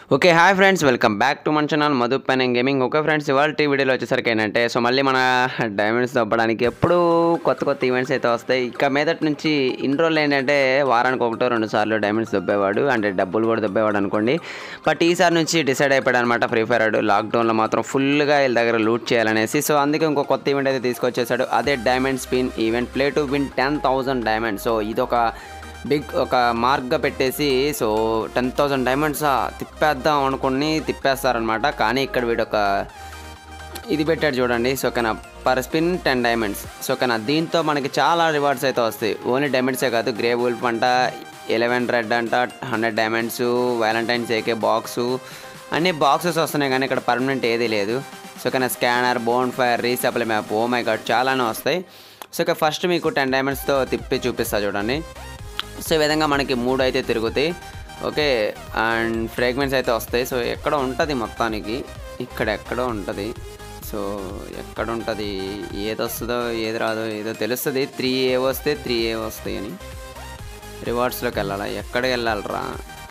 Okay hi friends welcome back to మన channel Madhu pen gaming okay friends ఇవాళ వీడియోలో వచ్చేసరికి ఏంటంటే సో మళ్ళీ మన డైమండ్స్ దొబ్బడానికి ఎప్పుడు కొత్త కొత్త ఈవెంట్స్ అయితే వస్తాయి ఇక మీదటి నుంచి ఇన్ని రోజులు ఏంటంటే వారానికి ఒకటో రెండు సార్లు డైమండ్స్ దొబ్బేవాడు అంటే డబ్బులు కూడా దొబ్బేవాడు అనుకోండి బట్ ఈసారి నుంచి డిసైడ్ అయిపోయాడు అనమాట ఫ్రీ ఫైర్ ఆడు లాక్డౌన్లో మాత్రం ఫుల్గా వీళ్ళ దగ్గర లూట్ చేయాలనేసి సో అందుకే ఇంకో కొత్త ఈవెంట్ అయితే తీసుకొచ్చేసాడు అదే diamond spin event play to win ten thousand diamond so ఇదొక బిగ్ ఒక మార్క్గా పెట్టేసి సో టెన్ థౌసండ్ డైమండ్స్ తిప్పేద్దాం అనుకుని తిప్పేస్తారనమాట కానీ ఇక్కడ వీడు ఒక ఇది పెట్టాడు చూడండి సో కన్నా per spin ten diamonds so కన్నా దీంతో మనకి చాలా రివార్డ్స్ అయితే వస్తాయి ఓన్లీ డైమండ్సే కాదు గ్రే వుల్ఫ్ అంట ఎలెవెన్ రెడ్ అంట hundred diamonds Valentine's AK box అన్ని బాక్సెస్ వస్తున్నాయి కానీ ఇక్కడ పర్మనెంట్ ఏదీ లేదు సో కన్నా scanner bonfire resupply map oh my God చాలానే వస్తాయి సో ఇక ఫస్ట్ మీకు టెన్ డైమండ్స్తో తిప్పి చూపిస్తా చూడండి సో ఈ విధంగా మనకి మూడు అయితే తిరుగుతాయి ఓకే అండ్ ఫ్రేగ్మెంట్స్ అయితే వస్తాయి సో ఎక్కడ ఉంటుంది మొత్తానికి ఇక్కడ ఎక్కడో ఉంటుంది సో ఎక్కడ ఉంటుంది ఏది వస్తుందో ఏది రాదో ఏదో తెలుస్తుంది త్రీ ఏ వస్తే త్రీ ఏ వస్తాయి అని రివార్డ్స్లోకి వెళ్ళాలా ఎక్కడికి వెళ్ళాలరా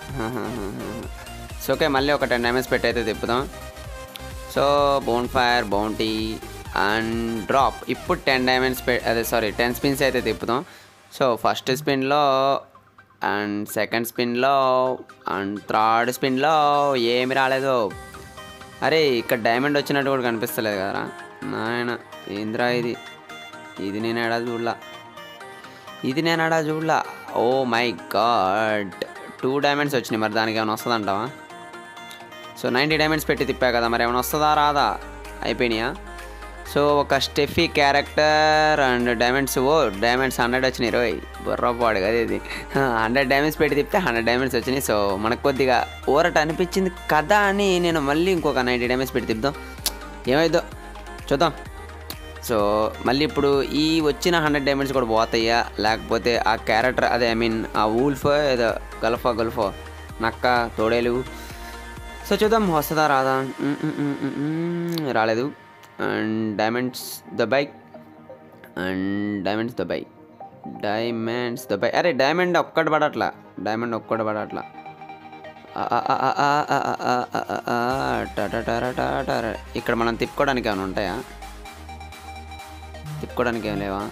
సో ఓకే మళ్ళీ ఒక టెన్ ఎంఎస్ పెట్టి అయితే తిప్పుదాం so bonfire bounty and drop ఇప్పుడు టెన్ డైమండ్స్ పె అదే సారీ టెన్ స్పిన్స్ అయితే తిప్పుదాం సో ఫస్ట్ స్పిన్లో అండ్ సెకండ్ స్పిన్లో అండ్ థర్డ్ స్పిన్లో ఏమి రాలేదు అరే ఇక్కడ డైమండ్ వచ్చినట్టు కూడా కనిపిస్తలేదు కదరా నాయన ఏంద్రా ఇది ఇది నేను ఎడా చూడలా ఇది నేను ఎడా చూడలా oh my God two diamonds వచ్చినాయి మరి దానికి ఏమైనా వస్తుందంటావా సో నైంటీ డైమండ్స్ పెట్టి తిప్పా కదా మరి ఏమైనా వస్తుందా రాదా అయిపోయినాయా సో ఒక Steffie character and diamonds oh diamonds hundred వచ్చినాయి రోయ్ బుర్రపాడు కదా ఇది హండ్రెడ్ డైమండ్స్ పెట్టి తిప్పితే హండ్రెడ్ డైమండ్స్ వచ్చినాయి సో మనకు కొద్దిగా ఊరట అనిపించింది కదా అని నేను మళ్ళీ ఇంకొక నైంటీ డైమండ్స్ పెట్టి తిప్పుదాం ఏమైందో చూద్దాం సో మళ్ళీ ఇప్పుడు ఈ వచ్చిన హండ్రెడ్ డైమండ్స్ కూడా పోతాయా లేకపోతే ఆ క్యారెక్టర్ అదే ఐ మీన్ ఆ వూల్ఫో ఏదో గల్ఫో గల్ఫో నక్క తోడేలు సో చూద్దాం వస్తుందా రాదా మ్, మ్, మ్, మ్, మ్, రాలేదు and diamonds Dubai and diamonds Dubai diamonds Dubai అరే డైమండ్ ఒక్కటి పడట్లా డైమండ్ ఒక్కటి పడట్లా ఆ, ఆ, ఆ, ఆ, ఆ, ఆ, ఆ, ఆ, ఆ, టటటర టటర. ఇక్కడ మనం తిప్పుకోవడానికి ఏమైనా ఉంటాయా తిప్పుకోవడానికి ఏం లేవా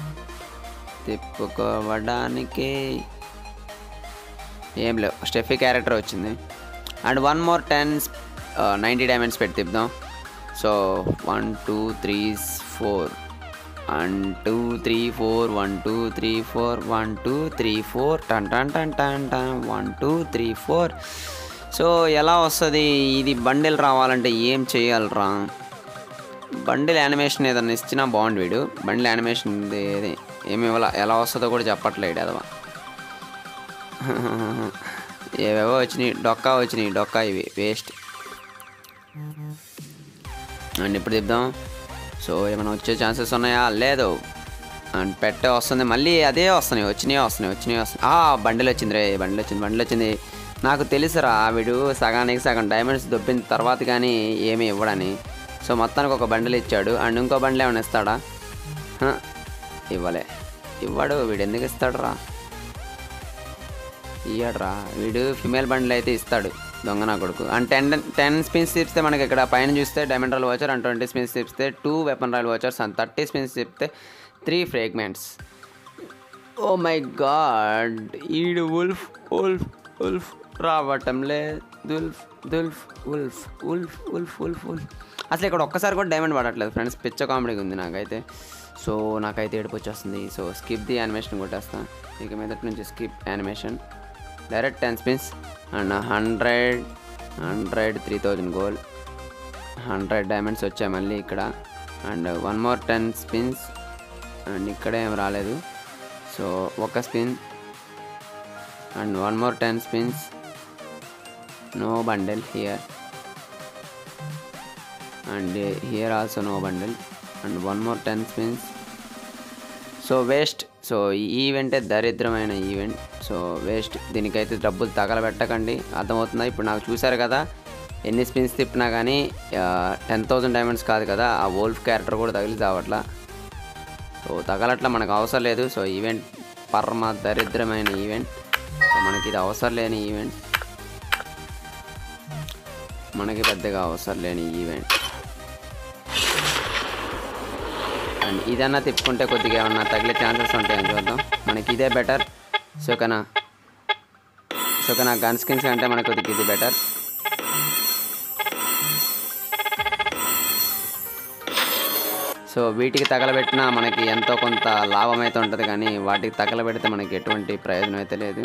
తిప్పుకోవడానికి ఏం లేవు స్టెఫీ క్యారెక్టర్ వచ్చింది and one more ten ninety diamonds పెట్టి తిప్పుదాం so one two three four one two three four one two three four one two three four టన్ టన్ టన్ టన్ టన్ one two three four so ఎలా వస్తుంది ఇది బండిల్ రావాలంటే ఏం చేయాలరా బండిల్ యానిమేషన్ ఏదన్నా ఇచ్చినా బాగుండు వీడు బండిల్ యానిమేషన్ ఇది ఏది ఏమి ఇవ్వాల ఎలా వస్తుందో కూడా చెప్పట్లేడు అదవా ఏవేవో వచ్చినాయి డొక్కా వచ్చినాయి డొక్కా ఇవి వేస్ట్ అండ్ ఇప్పుడు తిద్దాం సో ఏమైనా వచ్చే ఛాన్సెస్ ఉన్నాయా లేదు అండ్ పెట్టే వస్తుంది మళ్ళీ అదే వస్తున్నాయి వచ్చినాయి వస్తున్నాయి వచ్చినాయి వస్తున్నాయి ఆ బండిల్ వచ్చింది రే బండిల్ వచ్చింది బండిల్ వచ్చింది నాకు తెలుసురా వీడు సగానికి సగం డైమండ్స్ దొబ్బిన తర్వాత కానీ ఏమీ ఇవ్వడని సో మొత్తానికి ఒక బండిల్ ఇచ్చాడు అండ్ ఇంకో బండిల్ ఏమైనా ఇస్తాడా హ, ఇవ్వలే ఇవ్వడు వీడు ఎందుకు ఇస్తాడు రా ఇయ్యడ్రా వీడు ఫిమేల్ బండిల్ అయితే ఇస్తాడు దొంగ నా కొడుకు అండ్ టెన్ టెన్ స్పిన్స్ తిప్పితే మనకి ఇక్కడ పైన చూస్తే diamond royal voucher and twenty spins తిప్పితే two weapon royal vouchers and thirty spins తిప్పితే three fragments oh my god ఈడు ఉల్ఫ్ ఉల్ఫ్ ఉల్ఫ్ రావటంలే దుల్ఫ్ దుల్ఫ్ wolf wolf wolf wolf wolf అసలు ఇక్కడ ఒక్కసారి కూడా డైమండ్ పడట్లేదు ఫ్రెండ్స్ పిచ్చ కామెడీగా ఉంది నాకైతే సో నాకైతే ఏడుపు వచ్చేస్తుంది సో స్కిప్ ది యానిమేషన్ కొట్టేస్తాను ఇక మీదటి నుంచి skip animation direct ten spins and hundred hundred three thousand gold hundred diamonds వచ్చాయి మళ్ళీ ఇక్కడ and one more ten spins and ఇక్కడ ఏం రాలేదు సో ఒక spin and one more ten spins no bundle here and here also no bundle and one more ten spins so waste so ఈ ఈవెంటే దరిద్రమైన ఈవెంట్ సో వేస్ట్ దీనికైతే డబ్బులు తగలబెట్టకండి అర్థమవుతుందా ఇప్పుడు నాకు చూశారు కదా ఎన్ని స్పిన్స్ తిప్పినా కానీ టెన్ థౌజండ్ డైమండ్స్ కాదు కదా ఆ వోల్ఫ్ క్యారెక్టర్ కూడా తగిలి చావట్లా సో తగలట్లా మనకు అవసరం లేదు సో ఈవెంట్ పరమ దరిద్రమైన ఈవెంట్ సో మనకి ఇది అవసరం లేని ఈవెంట్ మనకి పెద్దగా అవసరం లేని ఈవెంట్ అండ్ ఇదన్నా తిప్పుకుంటే కొద్దిగా ఏమన్నా తగిలే ఛాన్సెస్ ఉంటాయని చూద్దాం మనకి ఇదే బెటర్ సో కనా సో కన్నా గన్ స్కిన్స్ అంటే మనకు కొద్దిగా ఇది బెటర్ సో వీటికి తగలబెట్టినా మనకి ఎంతో కొంత లాభం అయితే ఉంటుంది కానీ వాటికి తగలబెడితే మనకి ఎటువంటి ప్రయోజనం అయితే లేదు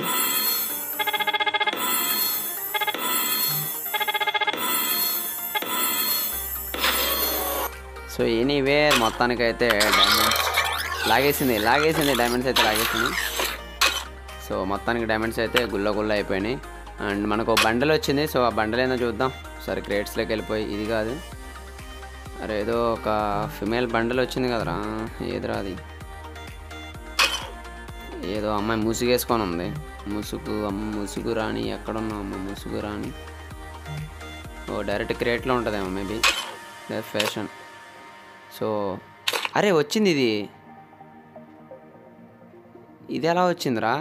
సో ఎనీవే మొత్తానికైతే డైమండ్స్ లాగేసింది లాగేసింది డైమండ్స్ అయితే లాగేసింది సో మొత్తానికి డైమండ్స్ అయితే గుల్ల గుల్ల అయిపోయినాయి అండ్ మనకు బండల్ వచ్చింది సో ఆ బండల్ ఏందో చూద్దాం సరే క్రేట్స్లోకి వెళ్ళిపోయి ఇది కాదు అరే ఏదో ఒక ఫిమేల్ బండల్ వచ్చింది కదరా ఏదిరా అది ఏదో అమ్మాయి ముసుగేసుకొని ఉంది ముసుగు అమ్మ ముసుగు రాణి ఎక్కడున్నావు అమ్మ ముసుగు రాణి ఓ డైరెక్ట్ క్రియేట్లో ఉంటుందేమో మేబీ ఫ్యాషన్ సో అరే వచ్చింది ఇది ఇది ఎలా వచ్చిందిరా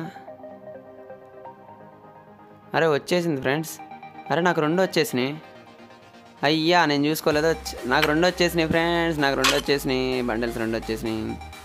అరే వచ్చేసింది ఫ్రెండ్స్ అరే నాకు రెండు వచ్చేసినాయి అయ్యా నేను చూసుకోలేదు వచ్చ- నాకు రెండు వచ్చేసినాయి ఫ్రెండ్స్ నాకు రెండు వచ్చేసినాయి బండిల్స్ రెండు వచ్చేసినాయి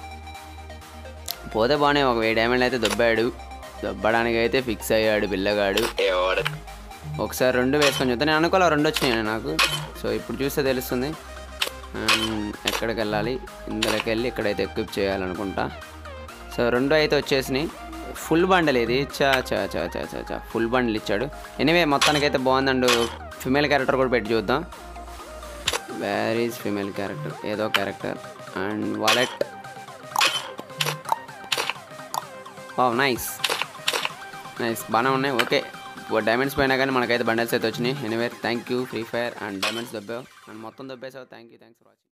పోతే బాగానే ఒక వెయ్యి డైమండ్ అయితే దొబ్బాడు దొబ్బడానికి అయితే ఫిక్స్ అయ్యాడు పిల్లగాడు ఒకసారి రెండు వేసుకొని చూద్దాం నేను అనుకోలే రెండు వచ్చినాయి నాకు సో ఇప్పుడు చూస్తే తెలుస్తుంది అండ్ ఎక్కడికి వెళ్ళాలి ఇందులోకి వెళ్ళి ఇక్కడైతే ఎక్విప్ చేయాలనుకుంటా సో రెండు అయితే వచ్చేసినాయి ఫుల్ బండల్ ఇది చా చా చా చా చా చా ఫుల్ బండిల్ ఇచ్చాడు ఎనివే మొత్తానికైతే బాగుందండ్ ఫిమేల్ క్యారెక్టర్ కూడా పెట్టి చూద్దాం వేర్ ఈజ్ ఫిమేల్ క్యారెక్టర్ ఏదో character and wallet oh nice nice బాగానే ఉన్నాయి ఓకే డైమండ్స్ పోయినా కానీ మనకైతే బండల్స్ అయితే వచ్చినాయి anyway thank you Free Fire and diamonds దొబ్బావు అండ్ మొత్తం దొబ్బేసావు thank you thanks for watching